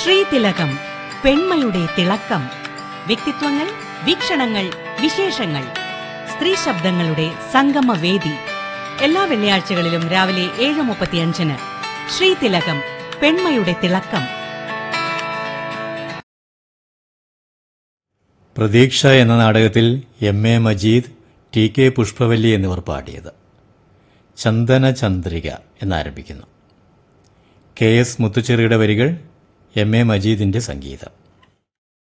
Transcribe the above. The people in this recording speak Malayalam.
ശ്രീതിലകം പെൺമയുടെ തിളക്കം വ്യക്തിത്വങ്ങൾ വീക്ഷണങ്ങൾ വിശേഷങ്ങൾ സ്ത്രീ ശബ്ദങ്ങളുടെ സംഗമവേദി എല്ലാ വെള്ളിയാഴ്ചകളിലും രാവിലെ ഏഴ് മുപ്പത്തിയഞ്ചിന് ശ്രീതിലകം പെൺമയുടെ തിളക്കം പ്രതീക്ഷ എന്ന നാടകത്തിൽ M A Majeed T K Pushpavalli എന്നിവർ പാടിയത് ചന്ദന ചന്ദ്രിക എന്നാരംഭിക്കുന്നു കെ എസ് മുത്തുച്ചെറിയുടെ വരികൾ എം എ മജീദിന്റെ സംഗീതം